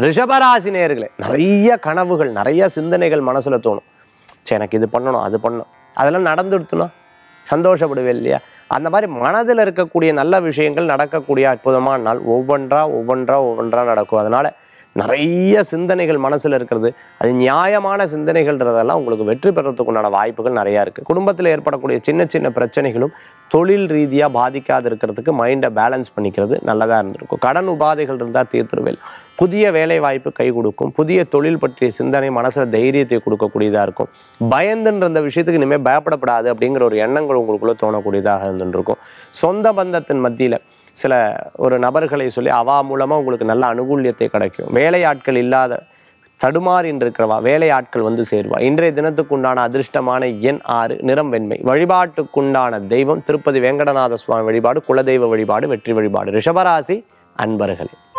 ரிஷபராசி நேயர்களே நிறைய கனவுகள் நிறைய சிந்தனைகள் மனசுல தோணும் சரி எனக்கு இது பண்ணணும் அது பண்ணணும் அதெல்லாம் நடந்துடுத்துனா சந்தோஷப்படுவேன் இல்லையா அந்த மாதிரி மனதில் இருக்கக்கூடிய நல்ல விஷயங்கள் நடக்கக்கூடிய அற்புதமான நாள் ஒவ்வொன்றா ஒவ்வொன்றா ஒவ்வொன்றா நடக்கும் அதனால நிறைய சிந்தனைகள் மனசுல இருக்கிறது அது நியாயமான சிந்தனைகள்ன்றதெல்லாம் உங்களுக்கு வெற்றி பெறத்துக்கு உண்டான வாய்ப்புகள் நிறையா இருக்குது குடும்பத்தில் ஏற்படக்கூடிய சின்ன சின்ன பிரச்சனைகளும் தொழில் ரீதியாக பாதிக்காது இருக்கிறதுக்கு மைண்டை பேலன்ஸ் பண்ணிக்கிறது நல்லதாக இருந்திருக்கும் கடன் உபாதைகள் இருந்தால் தீர்த்துருவேல் புதிய வேலை வாய்ப்பு கை கொடுக்கும் புதிய தொழில் பற்றிய சிந்தனை மனசில் தைரியத்தை கொடுக்கக்கூடியதாக இருக்கும் பயந்துன்ற இந்த விஷயத்துக்கு இனிமேல் பயப்படப்படாது அப்படிங்கிற ஒரு எண்ணங்கள் உங்களுக்குள்ளே தோணக்கூடியதாக இருந்துருக்கும் சொந்த பந்தத்தின் மத்தியில் சில ஒரு நபர்களை சொல்லி அவா மூலமாக உங்களுக்கு நல்ல அனுகூல்யத்தை கிடைக்கும் வேலையாட்கள் இல்லாத தடுமாறின்னு இருக்கிறவா வேலையாட்கள் வந்து சேருவா இன்றைய தினத்துக்குண்டான அதிர்ஷ்டமான எண் ஆறு நிறம் வெண்மை வழிபாட்டுக்குண்டான தெய்வம் திருப்பதி வேங்கடநாத சுவாமி வழிபாடு குலதெய்வ வழிபாடு வெற்றி வழிபாடு ரிஷபராசி அன்பர்களே